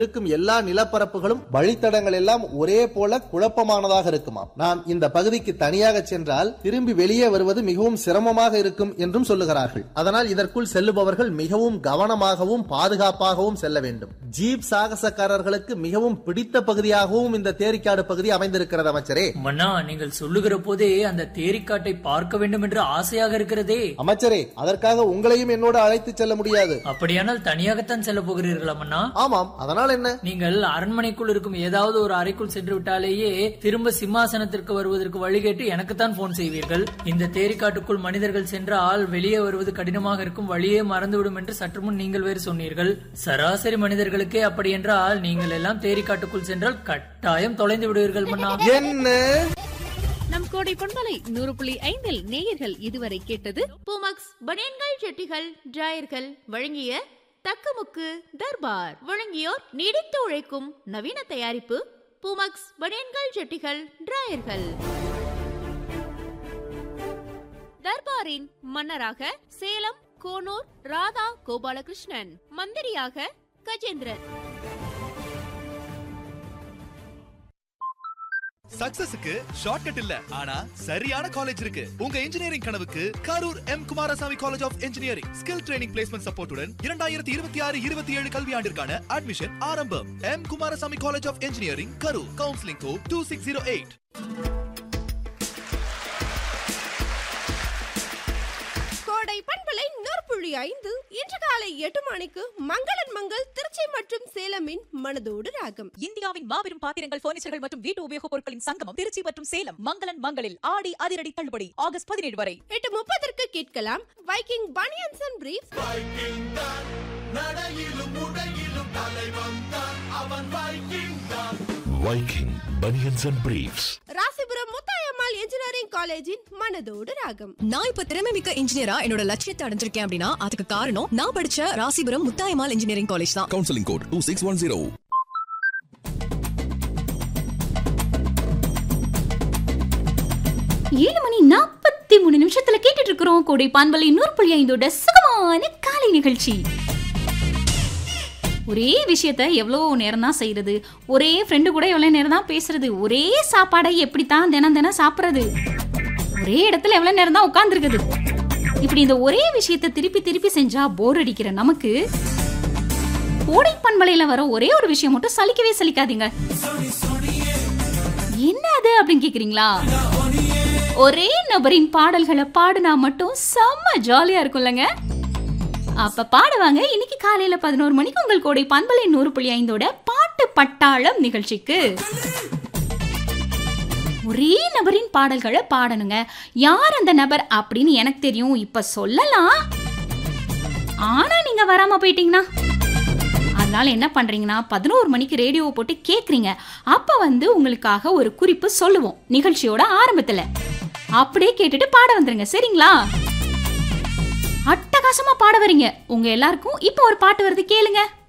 இருக்கும் எல்லா நிலப்பரப்புகளும் வழித்தடங்கள் எல்லாம் ஒரே போல குழப்பமானதாக இருக்குமாம் நாம் இந்த பகுதிக்கு தனியாக சென்றால் திரும்பி வெளியே வருவது மிகவும் சிரமமாக இருக்கும் என்றும் சொல்லுகிறார்கள் அதனால் இதற்குள் செல்லுபவர்கள் மிகவும் கவனமாகவும் பாதுகாப்பாகவும் செல்ல வேண்டும் ஜீப் சாகசக்காரர்களுக்கு மிகவும் பிடித்த பகுதியாகவும் இந்த தேரிக்காடு பகுதி அமைந்திருக்கிறது அமைச்சரே மன்னா நீங்கள் சொல்லுகிற போதே அந்த தேரிக்காட்டை பார்க்க வேண்டும் என்று ஆசையாக இருக்கிறதே அமைச்சரே அதற்காக உங்களையும் என்னோடு அழைத்து செல்ல முடியாது அப்படியானால் தனியாகத்தான் செல்ல போகிறீர்களா மன்னா ஆமாம் அதனால் என்ன நீங்கள் அரண்மனைக்குள் இருக்கும் ஏதாவது ஒரு அறைக்குள் சென்று விட்டாலேயே திரும்ப சிம்மாசனத்திற்கு வருவதற்கு வழி கேட்டு எனக்குத்தான் போன் செய்வீர்கள் இந்த தேரிக்காட்டுக்குள் மனிதர்கள் சென்றால் வெளியே வருவது கடினமாக இருக்கும் வழியே மறந்துவிடும் என்று சற்று முன் நீங்கள் வேறு சொன்னீர்கள் சராசரி மனிதர்களுக்கே அப்படி என்றால் நீங்கள் எல்லாம் தேரிக்காட்டுக்குள் சென்றால் கட்டாயம் தொலைந்து விடுவீர்கள் மன்னா என்ன நம் கோடை பொன்மலை நூறு புள்ளி ஐந்தில் நேயர்கள் இதுவரை கேட்டது பூமக்ஸ் பனியன்கள் ஜெட்டிகள் டிராயர்கள் வழங்கிய தக்கமுக்கு தர்பார் வழங்கியோர் நீடித்து உழைக்கும் நவீன தயாரிப்பு பூமக்ஸ் பனியன்கள் ஜெட்டிகள் டிராயர்கள் தர்பாரின் மன்னராக சேலம் கோனூர் ராதா கோபாலகிருஷ்ணன் மந்திரியாக கஜேந்திரன் சக்சஸுக்கு ஷார்ட்கட் இல்ல ஆனா சரியான காலேஜ் இருக்கு உங்க இன்ஜினியரிங் கனவுக்கு Karur M Kumarasamy college of engineering skill training placement சப்போர்ட்டுடன் இரண்டாயிரத்தி இருபத்தி ஆறு இருபத்தி ஏழு கல்வியாண்டிற்கான அட்மிஷன் ஆரம்பம் M Kumarasamy college of engineering Karur counselling code two six zero eight Kodai பண்பலை நூற்புள்ளி ஐந்து இன்று காலை எட்டு மணிக்கு மங்களன் மங்கள் திருச்சி மற்றும் சேலமின் மனதோடு ராகம் இந்தியாவின் மாபெரும் பாத்திரங்கள் பர்னிச்சர்கள் மற்றும் வீட்டு உபயோகப் பொருட்களின் சங்கமம் திருச்சி மற்றும் சேலம் மங்களன் மங்களில் ஆடி அதிரடி தள்ளுபடி ஆகஸ்ட் பதினேழு வரை எட்டு முப்பதற்கு கேட்கலாம் Viking banians and brief Viking Bunions and Briefs. Rasipuram Muthayammal engineering காலேஜின் மனதோடு ராகம் நான் இப்ப திறமை மிக்க இன்ஜினியரா என்னோட லட்சியத்தை அடைஞ்சிருக்கேன் அப்படின்னா அதுக்கு காரணம் நான் படிச்ச ராசிபுரம் முத்தாயமால் இன்ஜினியரிங் காலேஜ் தான் Counseling code 2610. ஏழு மணி நாற்பத்தி மூணு நிமிஷத்துல கேட்டுட்டு இருக்கிறோம் கோடை பான்பலை நூறு புள்ளி ஐந்தோட சுகமான காலை நிகழ்ச்சி ஒரே விஷயத்த எவ்வளோ நேரம் தான் செய்யறது ஒரே ஃப்ரெண்டு கூட எவ்வளோ நேரம் தான் பேசுறது ஒரே சாப்பாடை எப்படித்தான் தினம் தினம் சாப்பிட்றது ஒரே இடத்துல எவ்வளோ நேரம் தான் உட்காந்துருக்குது இப்படி இந்த ஒரே விஷயத்த திருப்பி திருப்பி செஞ்சா போர் அடிக்கிற நமக்கு கோடை பண்பலையில வர ஒரே ஒரு விஷயம் மட்டும் சலிக்கவே சலிக்காதீங்க என்ன அது அப்படின்னு கேக்குறீங்களா ஒரே நபரின் பாடல்களை பாடுனா மட்டும் செம்ம ஜாலியா இருக்கும்லங்க அப்ப பாடுவாங்க இன்னைக்கு காலையில பதினோரு மணிக்கு உங்கள் கோடை பண்பலை நூறு புள்ளி ஐந்தோட பாட்டு பட்டாளம் நிகழ்ச்சிக்கு ஒரே நபரின் பாடல்களை பாடணுங்க யார் அந்த நபர் அப்படின்னு எனக்கு தெரியும் இப்ப சொல்லலாம் ஆனா நீங்க வராம போயிட்டீங்கன்னா அதனால என்ன பண்றீங்கன்னா பதினோரு மணிக்கு ரேடியோவை போட்டு கேட்குறீங்க அப்ப வந்து உங்களுக்காக ஒரு குறிப்பு சொல்லுவோம் நிகழ்ச்சியோட ஆரம்பத்துல அப்படியே கேட்டுட்டு பாட வந்துருங்க சரிங்களா அட்டகாசமா பாட வரீங்க உங்க எல்லாருக்கும் இப்போ ஒரு பாட்டு வருது கேளுங்க